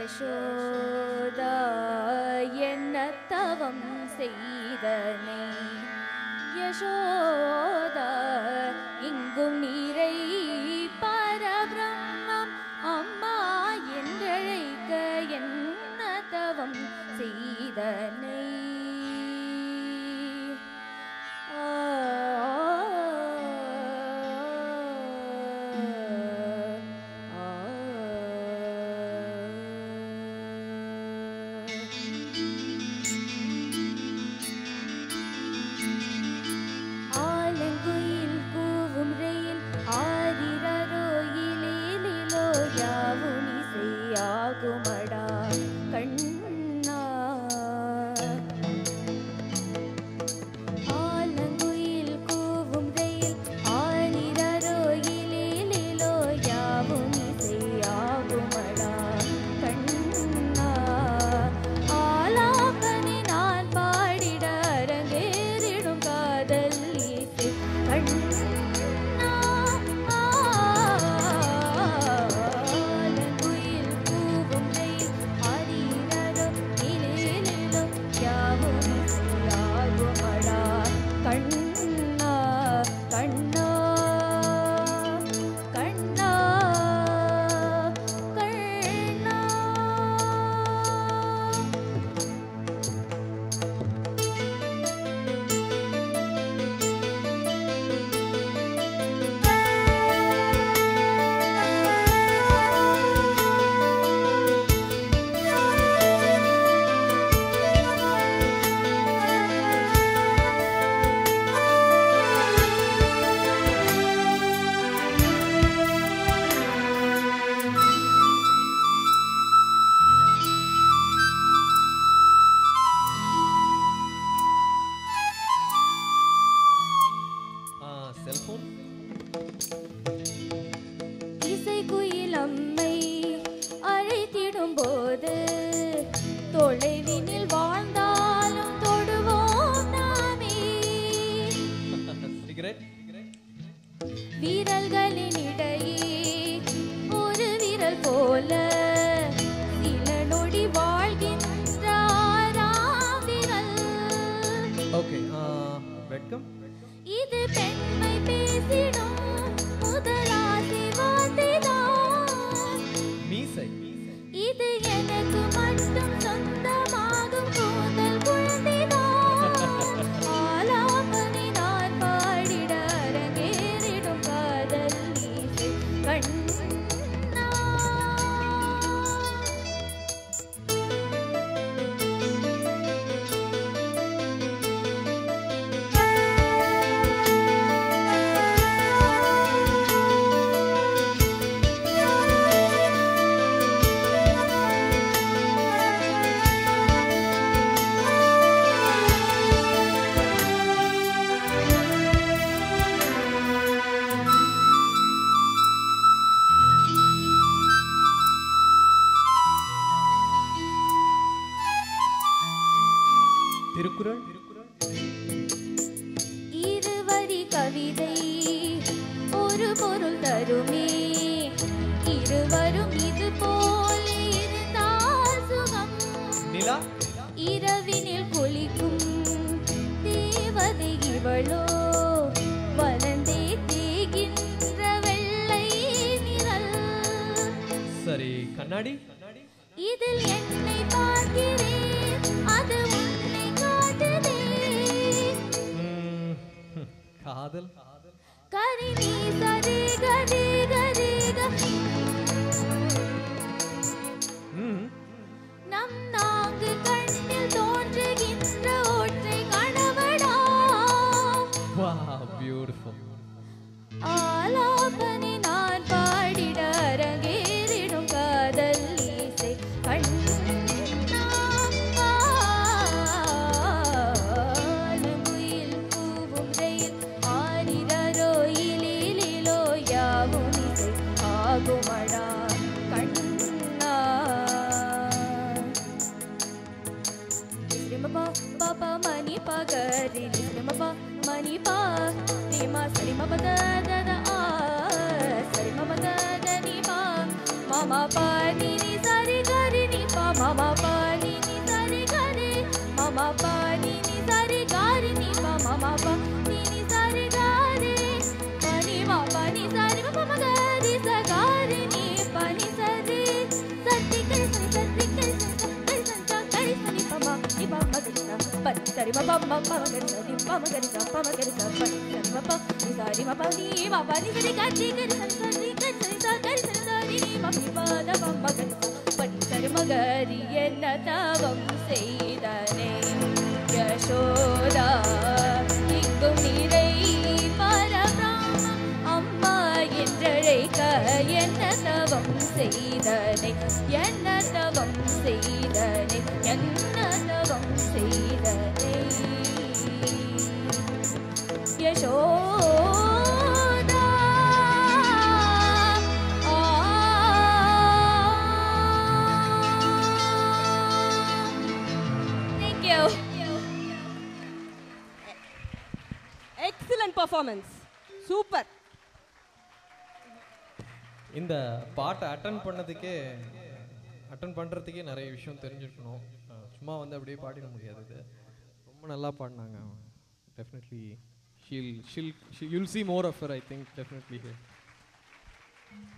யசோதா என்ன தவம் செய்தனை யசோதா இங்கும் நீரை பரபிரம்மம் அம்மா என்றழைக்க என்ன தவம் செய்தனை ஆலங்குயில் கூவும் ரெயில் ஆதிரரோ இலேலிலோ யாவும் இசையாகுமடா கண்ணா ஆலங்குயில் கூவும் ரெயில் ஆதிரரோ இலேலிலோ யாவும் இசையாகுமடா கண்ணா ஆலாபனை நான் பாடிட அரங்கேறிடும் காதல் இசை கண்ணா ஆலங்குயில் கூவும் ரெயில் ஆதிரரோ இலேலிலோ யாவும் இசையாகுமடா கண்ணா கண்ணா கண்ணா கண்ணா செல்போன் இசைக்குயில் அம்மை அழைத்திடும் போது தொலைவினில் வாழ்ந்தாலும் தொடுவோம் நாமே சிகரெட் வீரல்களின் இடையே ஒரு விரல் போல சில நொடி வாழ்கின்ற ஆறாம் விரல் ஓகே வெட்கம் இது பெண்மை பேசிடும் முதலாசி வார்த்தைதான் மீசை இது எனக்கு மட்டும் சொந்தமாகும் கூந்தல் குழந்தைதான் ஆலாபனை நான் பாடிட அரங்கேறிடும் காதல் இசை கண்ணா திருக்குறள் இருவரி கவிதை ஒரு பொருள் தருமே இருவரும் இது போல் இருந்தால் சுகம் நிலா இரவினில் குளிக்கும் தேவதை இவளோ வளர்ந்தே தேகின்ற வெள்ளை நிழல் சரி கண்ணாடி இதில் என்னை பார்க்கிறேன் அது உன்னை காட்டுதே ம், காதல் கரி நீ சரி கரி கரி க ம், நம் நான்கு கண்ணில் தோன்றுகின்ற ஒற்றை கணவடா wow beautiful ஆலாபனை நான் பாடிட அரங்கேறிடும் காதல் இசை கண்ணா ஆலங்குயில் கூவும் ரயில் ஆரிரரோ இலிலிலோ யாவும் இசை ஆகுமடா கண்ணா ரிமபா பாபா மணி பகரி ரிமபா மணி பா ரிமா சரி மப தத ஆ சரி மப தத நி பா மாமா பா நி நி சரி கரி நி ma pa ma pa ma ga sa ni pa ma ga sa pa ma ga sa pa ni sa ni ma pa ni sa ni ma pa ni ma pa ni sa ni ga ni ga sa sa ni ga sa sa ga sa sa ni ma ni pa da pa ma ga sa pa ni sa ni ma ga ri என்ன தவம் செய்தனே யசோதா இங்கும் நிறை பரபிரம்ம அம்மா என்றழைக்க என்ன தவம் செய்தனை என்ன தவம் செய்தனை என்ன தவம் செய்தனை Yashoda Thank you. Excellent performance super இந்த பாட்டை அட்டன் பண்ணதுக்கே அட்டன் பண்ணுறதுக்கே நிறைய விஷயம் தெரிஞ்சிருக்கணும் அஹ் சும்மா வந்து அப்படியே பாடிட முடியாது இது ரொம்ப நல்லா பாடினாங்க definitely she'll she'll you'll see more of I think definitely